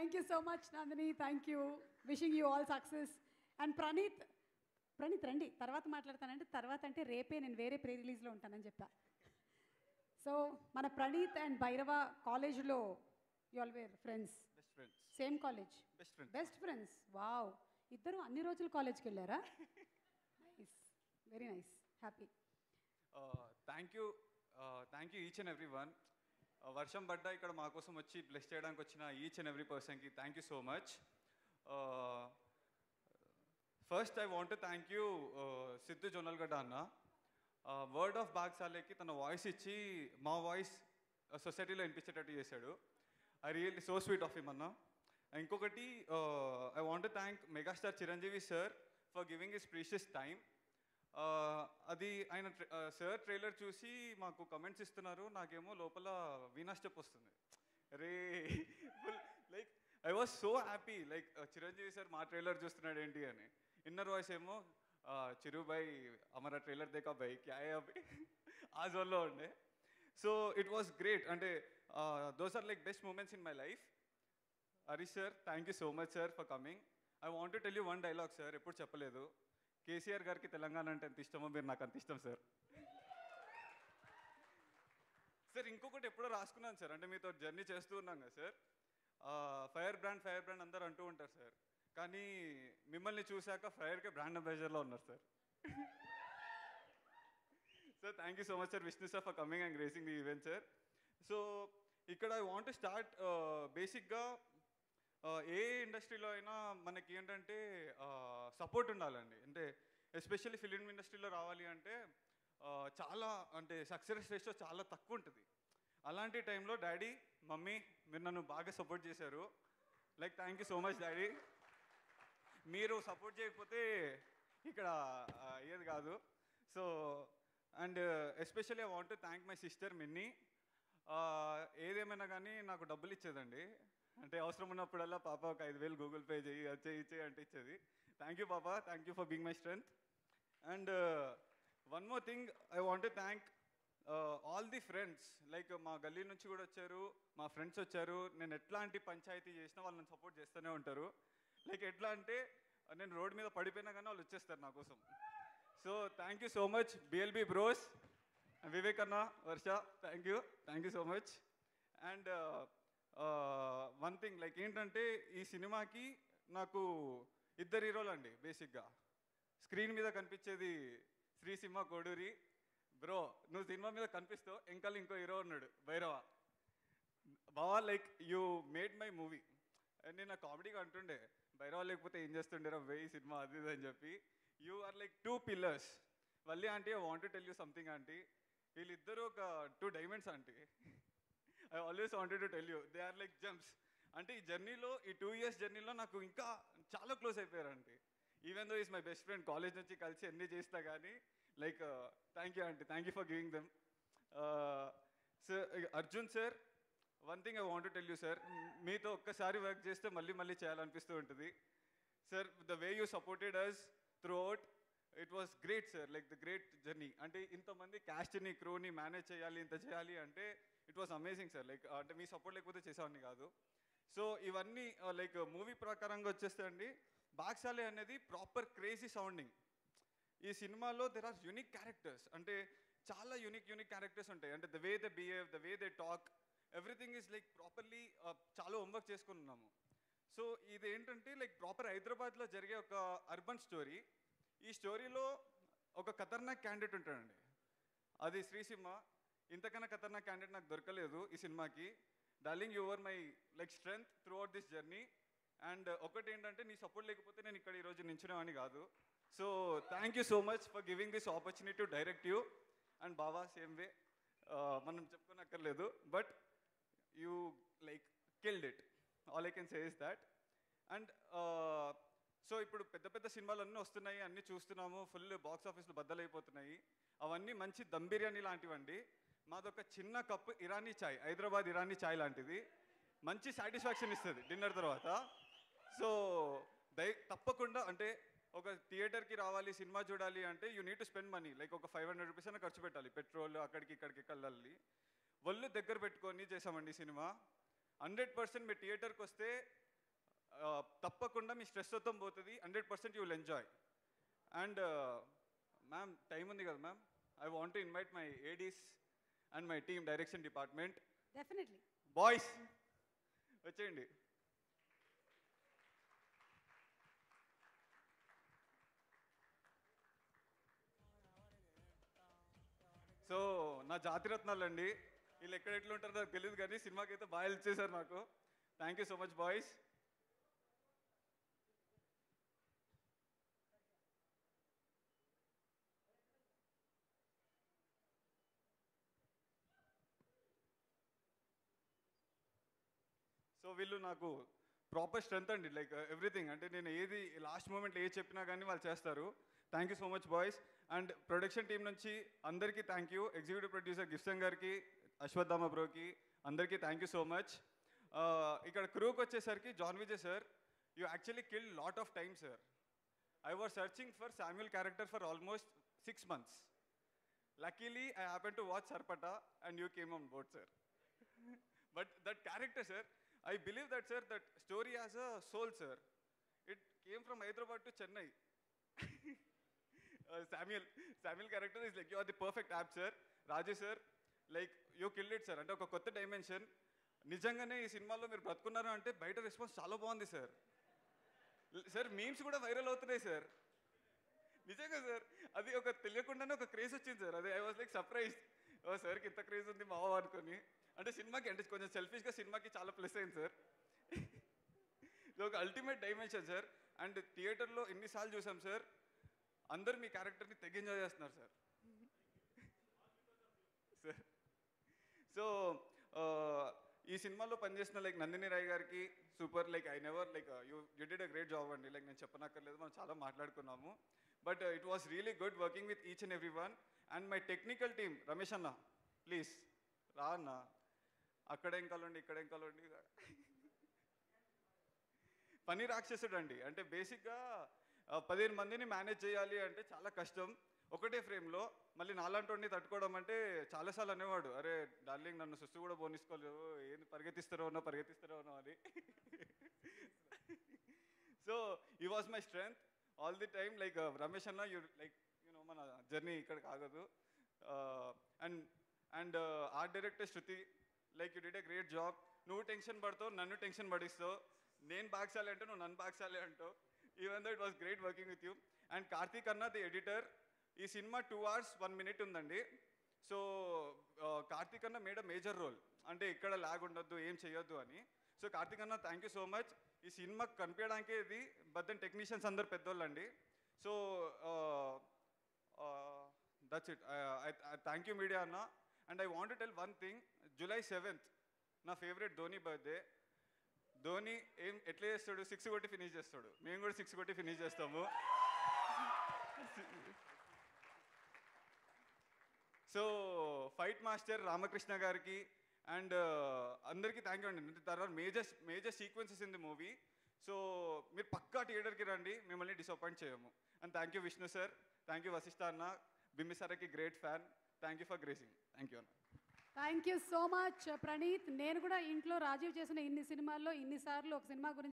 Thank you so much Nandini thank you wishing you all success and Praneeth Praneeth రండి తర్వాత మాట్లాడతానంటే తర్వాత అంటే రేపే నేను వేరే ప్రీ రిలీజ్లో ఉంటానని చెప్పా సో మన ప్రణీత్ అండ్ భైరవ కాలేజ్లో you all were friends best friends same college best friends best friends wow ఇద్దరు అన్ని రోజులు కాలేజ్కి వెళ్ళారా nice very nice happy thank you thank you each and every one వర్షం పడ్డా ఇక్కడ మా కోసం వచ్చి బ్లెస్ చేయడానికి వచ్చిన ఈచ్ అండ్ ఎవ్రీ పర్సన్కి thank you so much first I want thank you Siddhu Jonnalagadda అన్న వర్డ్ ఆఫ్ బాగ్సాలేకి తన వాయిస్ ఇచ్చి మా వాయిస్ సొసైటీలో వినిపించేటట్టు చేశాడు I really so sweet of him అన్న ఇంకొకటి I want thank megastar Chiranjeevi sir for giving his precious time అది ఆయన సార్ ట్రైలర్ చూసి మాకు కమెంట్స్ ఇస్తున్నారు నాకేమో లోపల వీణా స్టెప్ వస్తుంది రే like I was so happy like Chiranjeevi sir మా ట్రైలర్ చూస్తున్నాడు ఏంటి అని ఇన్నర్ వాయిస్ ఏమో చిరు బై అమరా ట్రైలర్ దేకా బై క్యా హై అభి ఆ జోన్లో ఉండే సో ఇట్ వాస్ గ్రేట్ అంటే those are like best moments in my life Harish sir thank you so much sir for coming I want to tell you one dialogue sir ఎప్పుడు చెప్పలేదు కేసీఆర్ గారికి తెలంగాణ అంటే ఎంత ఇష్టమో మీరు నాకు అంత ఇష్టం సార్ సార్ ఇంకొకటి ఎప్పుడో రాసుకున్నాను సార్ అంటే మీతో జర్నీ చేస్తూ ఉన్నాం కదా sir fire brand fire brand అందరు అంటూ ఉంటారు సార్ కానీ మిమ్మల్ని చూశాక ఫైర్కే బ్రాండ్ అంబాసిడర్లో ఉన్నారు sir sir thank you so much sir Vishnu sir for coming and gracing the event sir so ఇక్కడ ఐ వాంట్ స్టార్ట్ బేసిక్గా ఏ ఇండస్ట్రీలో అయినా మనకి ఏంటంటే సపోర్ట్ ఉండాలండి అంటే ఎస్పెషల్లీ ఫిలిం ఇండస్ట్రీలో రావాలి అంటే ఆ, చాలా అంటే సక్సెస్ రేషియో చాలా తక్కువ ఉంటుంది అలాంటి టైంలో డాడీ మమ్మీ మీరు నన్ను బాగా సపోర్ట్ చేశారు like thank you so much daddy మీరు సపోర్ట్ చేయకపోతే ఇక్కడ ఆ, అయ్యేది కాదు so and especially I want thank my sister Minnie ఏదేమైనా కానీ నాకు డబ్బులు ఇచ్చేదండి అంటే అవసరం ఉన్నప్పుడల్లా పాప ఒక ఐదు వేలు గూగుల్ పే చేయి అది చేయి ఇచ్చే అంటే ఇచ్చేది థ్యాంక్ యూ పాప thank you for being my strength and one more thing I want thank all the friends like మా గల్లీ నుంచి కూడా వచ్చారు మా ఫ్రెండ్స్ వచ్చారు నేను ఎట్లాంటి పంచాయతీ చేసినా వాళ్ళు నన్ను సపోర్ట్ చేస్తూనే ఉంటారు లైక్ ఎట్లా అంటే నేను రోడ్ మీద పడిపోయినా కానీ వాళ్ళు వచ్చేస్తారు నా కోసం so thank you so much BLB bros Vivek అన్న Varsha thank you thank you so much and one thing like ఏంటంటే ఈ సినిమాకి నాకు ఇద్దరు హీరోలు అండి బేసిక్గా స్క్రీన్ మీద కనిపించేది శ్రీసింహ కోడూరి బ్రో నువ్వు సినిమా మీద కనిపిస్తావు ఇంకా ఇంకో హీరో ఉన్నాడు భైరవ బావా like you made my movie నేను నా కామెడీగా అంటుండే భైరవ లేకపోతే ఏం చేస్తుండేరా వెయ్యి సినిమా అది ఇది అని చెప్పి you are like two pillars Valli aunty I want tell you something aunty వీళ్ళిద్దరూ ఒక two diamonds aunty I always wanted to tell you they are like jumps అంటే ఈ జర్నీలో ఈ టూ ఇయర్స్ జర్నీలో నాకు ఇంకా చాలా క్లోజ్ అయిపోయారు aunty even though is my best friend college నుంచి కలిసి ఎన్ని చేస్తా కానీ like thank you aunty thank you for giving them sir Arjun sir one thing I want tell you sir మీతో ఒక్కసారి వర్క్ చేస్తే మళ్ళీ మళ్ళీ చేయాలనిపిస్తూ ఉంటుంది sir the way you supported us throughout it was great sir like the great journey అంటే ఇంతమంది క్యాస్ట్ని క్రూని మేనేజ్ చేయాలి ఇంత చేయాలి అంటే it was amazing sir like అంటే మీ సపోర్ట్ లేకపోతే చేసేవాడిని కాదు సో ఇవన్నీ లైక్ మూవీ ప్రకారంగా వచ్చేస్తే అండి బాక్సాలే అనేది ప్రాపర్ క్రేజీ సౌండింగ్ ఈ సినిమాలో దెర్ ఆర్ యూనిక్ క్యారెక్టర్స్ అంటే చాలా యూనిక్ యూనిక్ క్యారెక్టర్స్ ఉంటాయి అంటే the way the behave the way they talk everything is like properly చాలా హోంవర్క్ చేసుకున్నాము సో ఇది ఏంటంటే లైక్ ప్రాపర్ హైదరాబాద్లో జరిగే ఒక అర్బన్ స్టోరీ ఈ స్టోరీలో ఒక ఖతర్నాక్ క్యాండిడేట్ ఉంటాడండి అది శ్రీసింహ ఇంతకన్నా ఖతర్నాక్ క్యాండిడేట్ నాకు దొరకలేదు ఈ సినిమాకి darling your my like strength throughout this journey and ఒకటి ఏంటంటే నీ సపోర్ట్ లేకపోతే నేను ఇక్కడ ఈరోజు నించునేవాడిని కాదు so thank you so much for giving this opportunity to direct you and Baba same way మనం చెప్పుకోనక్కర్లేదు but you like killed it all I can say is that and so ఇప్పుడు పెద్ద పెద్ద సినిమాలు అన్నీ వస్తున్నాయి అన్నీ చూస్తున్నాము ఫుల్ బాక్స్ ఆఫీస్లో బద్దలైపోతున్నాయి అవన్నీ మంచి దమ్ బిర్యానీ లాంటివండి మాదొక చిన్న కప్పు ఇరానీ చాయ్ హైదరాబాద్ ఇరానీ చాయ్ లాంటిది మంచి సాటిస్ఫాక్షన్ ఇస్తుంది డిన్నర్ తర్వాత సో దయ తప్పకుండా అంటే ఒక థియేటర్కి రావాలి సినిమా చూడాలి అంటే you need to spend money like ఒక ఫైవ్ హండ్రెడ్ రూపీస్ అయినా ఖర్చు పెట్టాలి పెట్రోల్ అక్కడికి ఇక్కడికి వెళ్ళాలి ఒళ్ళు దగ్గర పెట్టుకొని చేసామండి ఈ సినిమా హండ్రెడ్ పర్సెంట్ మీరు థియేటర్కి వస్తే తప్పకుండా మీ స్ట్రెస్ మొత్తం పోతుంది hundred percent you will enjoy and ma'am time ఉంది కదా ma'am I want to invite my ADs and my team direction department definitely boys వచ్చేయండి సో నా జాతిరత్నాలు అండి వీళ్ళు ఎక్కడ ఎట్లా ఉంటారో నాకు తెలియదు కానీ సినిమాకి అయితే బాగా హెల్ప్ చేశారు నాకు thank you so much boys so వీళ్ళు నాకు ప్రాపర్ స్ట్రెంత్ అండి లైక్ ఎవ్రీథింగ్ అంటే నేను ఏది లాస్ట్ మూమెంట్ ఏది చెప్పినా కానీ వాళ్ళు చేస్తారు thank you so much boys and production team నుంచి అందరికీ thank you executive producer Gifson గారికి అశ్వత్థామ బ్రోకి అందరికీ థ్యాంక్ యూ సో మచ్ ఇక్కడ క్రూకి వచ్చేసరికి John Vijay sir you actually kill lot of time sir I was searching for Samuel character for almost six months luckily I happen to watch Sarpatta and you came on board sir but that character sir I believe that, sir, that story has a soul, sir. It came from Hyderabad to Chennai. uh, Samuel, Samuel character is like, you are the perfect app, sir. Rajesh, sir, like, you killed it, sir. అంటే ఒక కొత్త dimension నిజంగానే ఈ సినిమాలో మీరు బ్రతుకున్నారు అంటే బయట response చాలా బాగుంది సార్ సార్ మీమ్స్ కూడా వైరల్ అవుతున్నాయి సార్ నిజంగా సార్ అది ఒక తెలియకుండానే ఒక క్రేజ్ వచ్చింది సార్ అది I was like surprise oh సార్కి ఇంత క్రేజ్ ఉంది మావ అనుకొని అంటే సినిమాకి అంటే కొంచెం సెల్ఫిష్గా సినిమాకి చాలా ప్లస్ అయింది సార్ ఇది ఒక అల్టిమేట్ డైమెన్షన్ సార్ అండ్ థియేటర్లో ఎన్నిసార్లు చూసాం సార్ అందరు మీ క్యారెక్టర్ని తెగ ఎంజాయ్ చేస్తున్నారు సార్ సార్ సో ఈ సినిమాలో పనిచేసిన లైక్ నందిని రాయ్ గారికి super like I never like you you did a great job అండి లైక్ నేను చెప్పనక్కర్లేదు మనం చాలా మాట్లాడుకున్నాము but it was really good working with each and every one and my technical team Ramesh అన్న ప్లీజ్ రా అన్న అక్కడ ఏం కలండి ఇక్కడ ఏం కలండి పని రాక్షసుడు అండి అంటే బేసిక్గా పదిహేను మందిని మేనేజ్ చేయాలి అంటే చాలా కష్టం ఒకటే ఫ్రేమ్లో మళ్ళీ నాలాంటి తట్టుకోవడం అంటే చాలాసార్లు అనేవాడు అరే డార్లింగ్ నన్ను సుస్సు కూడా పోనిసుకోలేవు ఏంది పరిగెత్తిస్తారో ఉన్నా పరిగెత్తిస్తారో ఉన్నా అని సో ఈ was my strength all the time like Ramesh అన్న యూ లైక్ యూనో మన జర్నీ ఇక్కడ కాగదు and and art director Shruti like you did a great job నువ్వు టెన్షన్ పడతావు నన్ను టెన్షన్ పడిస్తావు నేను బాగ్సాలి అంటే నువ్వు నన్ను బాగ్సాలి అంటావు even though it was great working with you and Karthik అన్న ది ఎడిటర్ ఈ cinema two hours one minute ఉందండి సో కార్తీక్ అన్న మేడ్ అ మేజర్ రోల్ అంటే ఇక్కడ లాగ్ ఉండొద్దు ఏం చేయొద్దు అని సో కార్తీక్ అన్న థ్యాంక్ యూ సో మచ్ ఈ సినిమా కనిపించడానికే ఇది బట్ దెన్ టెక్నీషియన్స్ అందరు పెద్దోళ్ళు అండి so that's it thank you media అన్న and I want tell one thing July seventh నా ఫేవరెట్ ధోని బర్త్డే ధోని ఏం ఎట్లా చేస్తాడు సిక్స్ కొట్టి ఫినిష్ చేస్తాడు మేము కూడా సిక్స్ కొట్టి ఫినిష్ చేస్తాము సో ఫైట్ మాస్టర్ రామకృష్ణ గారికి అండ్ అందరికీ థ్యాంక్ యూ అండి తర్వాత major major sequences in the movie so మీరు పక్కా థియేటర్కి రండి మిమ్మల్ని డిసప్పాయింట్ చేయము and thank you Vishnu sir thank you Vasishta అన్న బింబిసారకి great fan thank you for gracing thank you అన్న thank you so much Praneeth నేను కూడా ఇంట్లో రాజీవ్ చేసిన ఇన్ని సినిమాల్లో ఇన్నిసార్లు ఒక సినిమా గురించి